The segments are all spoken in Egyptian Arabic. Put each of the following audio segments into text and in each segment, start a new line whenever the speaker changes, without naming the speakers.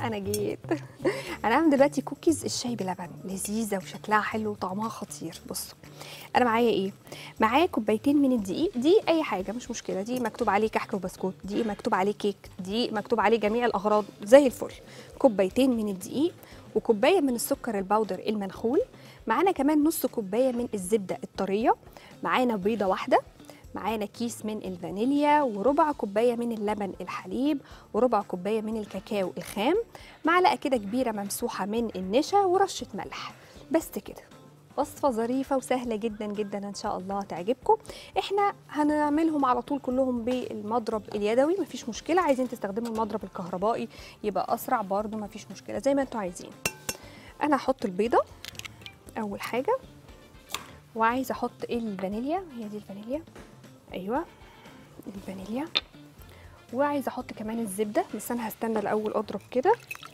انا جيت انا هعمل دلوقتي كوكيز الشاي بلبن لذيذه وشكلها حلو وطعمها خطير بصوا انا معايا ايه معايا كوبايتين من الدقيق دي اي حاجه مش مشكله دي مكتوب عليه كحك وبسكوت دي مكتوب عليه كيك دي مكتوب عليه جميع الاغراض زي الفل كوبايتين من الدقيق وكوبايه من السكر البودر المنخول معانا كمان نص كوبايه من الزبده الطريه معانا بيضه واحده معانا كيس من الفانيليا وربع كوبايه من اللبن الحليب وربع كوبايه من الكاكاو الخام معلقه كده كبيره ممسوحه من النشا ورشه ملح بس كده وصفة ظريفة وسهلة جدا جدا ان شاء الله تعجبكم احنا هنعملهم على طول كلهم بالمضرب اليدوي مفيش مشكلة عايزين تستخدموا المضرب الكهربائي يبقى اسرع برضو مفيش مشكلة زي ما انتوا عايزين انا هحط البيضة اول حاجة وعايزة احط الفانيليا هي دي الفانيليا ايوه الفانيليا وعايزه احط كمان الزبده بس انا هستنى الاول اضرب كده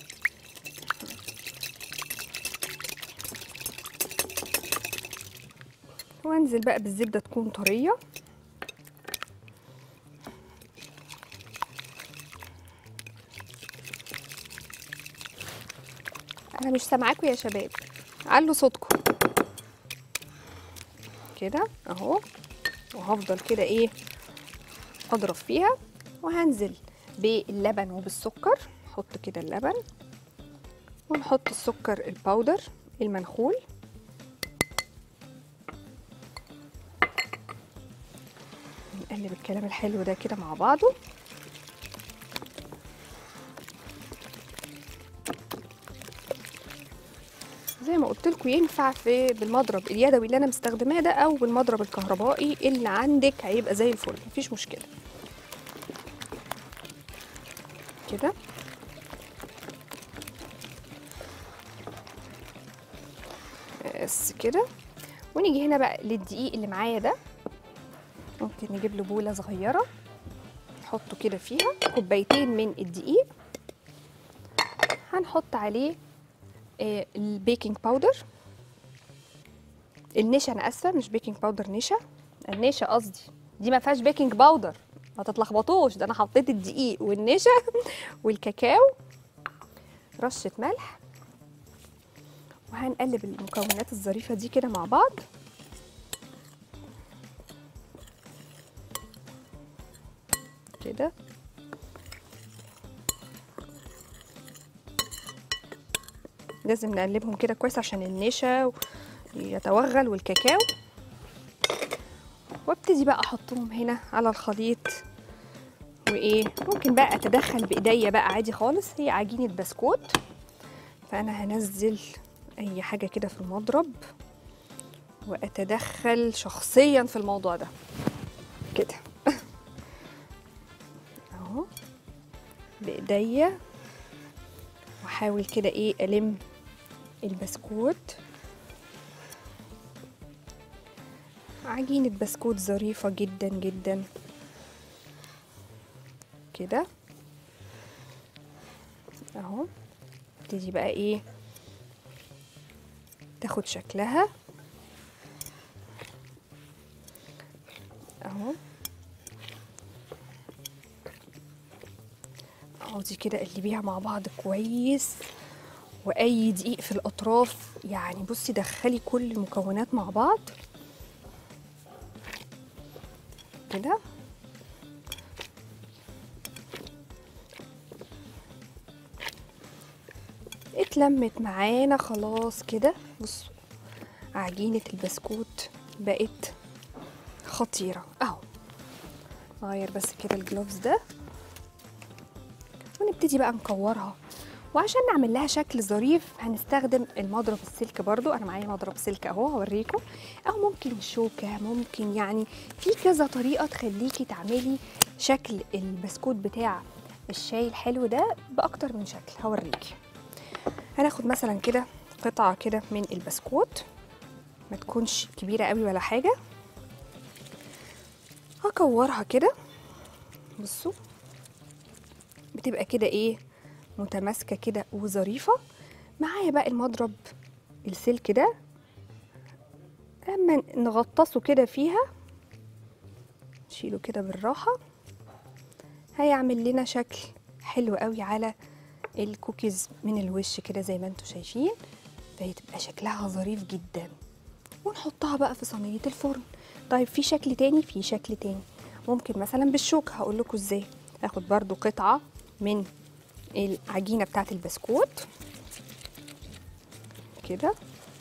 وانزل بقى بالزبده تكون طريه انا مش سامعاكم يا شباب علوا صوتكم كده اهو وهفضل كده ايه اضرب فيها وهنزل باللبن وبالسكر نحط كده اللبن ونحط السكر الباودر المنخول نقلب الكلام الحلو ده كده مع بعضه زي ما قلت لكم ينفع في بالمضرب اليدوي اللي انا مستخدماه ده او بالمضرب الكهربائي اللي عندك هيبقى زي الفل مفيش مشكله كده بس كده ونيجي هنا بقى للدقيق اللي معايا ده ممكن نجيب له بوله صغيره نحطه كده فيها كوبايتين من الدقيق هنحط عليه آه، البيكنج باودر النشا انا اسفه مش بيكنج باودر نشا النشا قصدي دي ما فيهاش بيكنج باودر ما تتلخبطوش ده انا حطيت الدقيق والنشا والكاكاو رشه ملح وهنقلب المكونات الظريفه دي كده مع بعض كده لازم نقلبهم كده كويس عشان النشا يتوغل والكاكاو وابتدي بقى احطهم هنا على الخليط وايه ممكن بقى اتدخل بايديا بقى عادي خالص هي عجينه بسكوت فانا هنزل اي حاجه كده في المضرب واتدخل شخصيا في الموضوع ده كده اهو بايديا واحاول كده ايه الم البسكوت عجينة بسكوت ظريفة جدا جدا كده اهو ابتدي بقى ايه تاخد شكلها اهو اقعدي كده قلبيها مع بعض كويس واي دقيق في الاطراف يعني بصي دخلي كل المكونات مع بعض كده اتلمت معانا خلاص كده بصوا عجينة البسكوت بقت خطيرة اهو نغير بس كده الجلوفز ده ونبتدي بقى نكورها وعشان نعمل لها شكل ظريف هنستخدم المضرب السلك برضو انا معايا مضرب سلك اهو هوريكم او ممكن شوكه ممكن يعني في كذا طريقه تخليكي تعملي شكل البسكوت بتاع الشاي الحلو ده باكتر من شكل هوريكي هناخد مثلا كده قطعه كده من البسكوت ما تكونش كبيره قوي ولا حاجه هكورها كده بصوا بتبقى كده ايه متماسكه كده وظريفه معايا بقى المضرب السلك ده اما نغطسه كده فيها نشيله كده بالراحه هيعمل لنا شكل حلو قوي على الكوكيز من الوش كده زي ما انتم شايفين فهي تبقى شكلها ظريف جدا ونحطها بقى في صينيه الفرن طيب في شكل تاني في شكل تاني ممكن مثلا بالشوكه هقول لكم ازاي اخد برضو قطعه من العجينه بتاعه البسكوت كده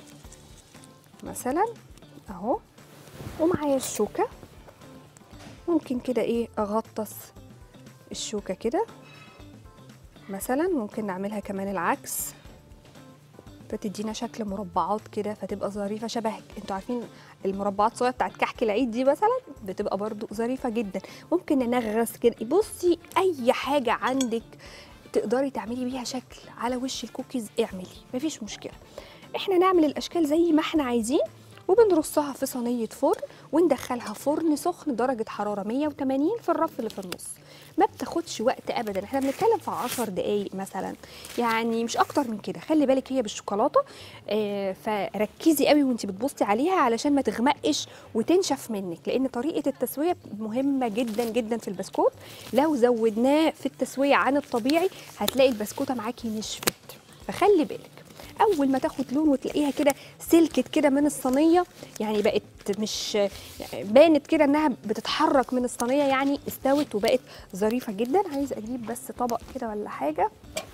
مثلا اهو ومعايا الشوكه ممكن كده ايه اغطس الشوكه كده مثلا ممكن نعملها كمان العكس فتدينا شكل مربعات كده فتبقى ظريفه شبه انتوا عارفين المربعات صغيره بتاعت كحك العيد دي مثلا بتبقى برضو ظريفه جدا ممكن ننغص كده بصي اي حاجه عندك تقدري تعملي بيها شكل على وش الكوكيز اعملي مفيش مشكله احنا نعمل الاشكال زي ما احنا عايزين وبنرصها في صينيه فرن وندخلها فرن سخن درجه حراره 180 في الرف اللي في النص ما بتاخدش وقت ابدا احنا بنتكلم في 10 دقايق مثلا يعني مش اكتر من كده خلي بالك هي بالشوكولاته آه فركزي قوي وانت بتبصي عليها علشان ما تغمقش وتنشف منك لان طريقه التسويه مهمه جدا جدا في البسكوت لو زودناه في التسويه عن الطبيعي هتلاقي البسكوته معاكي نشفت فخلي بالك اول ما تاخد لون وتلاقيها كده سلكت كده من الصينيه يعني بقت مش بانت كده انها بتتحرك من الصينيه يعني استوت وبقت ظريفه جدا عايزه اجيب بس طبق كده ولا حاجه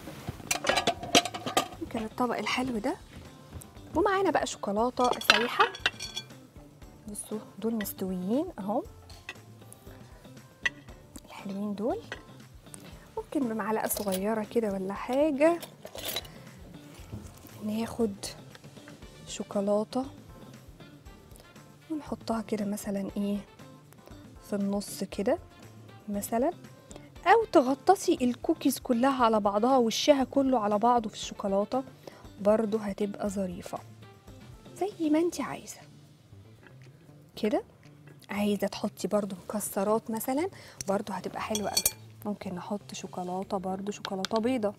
ممكن الطبق الحلو ده ومعانا بقى شوكولاته سايحه بصوا دول مستويين اهو الحلوين دول ممكن بمعلقه صغيره كده ولا حاجه ناخد شوكولاته ونحطها كده مثلا ايه في النص كده مثلا او تغطسي الكوكيز كلها على بعضها وشها كله على بعضه في الشوكولاته برضو هتبقى ظريفه زي ما انت عايزه كده عايزه تحطي برضو مكسرات مثلا برضو هتبقى حلوه قوي ممكن نحط شوكولاته برضو شوكولاته بيضه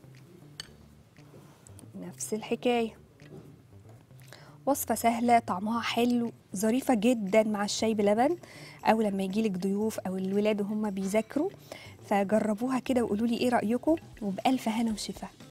نفس الحكايه وصفة سهلة طعمها حلو ظريفة جدا مع الشاي بلبن أو لما يجيلك ضيوف أو الولاد وهم بيذاكروا فجربوها كده وقولوا لي إيه رأيكم وبألف هنا وشفا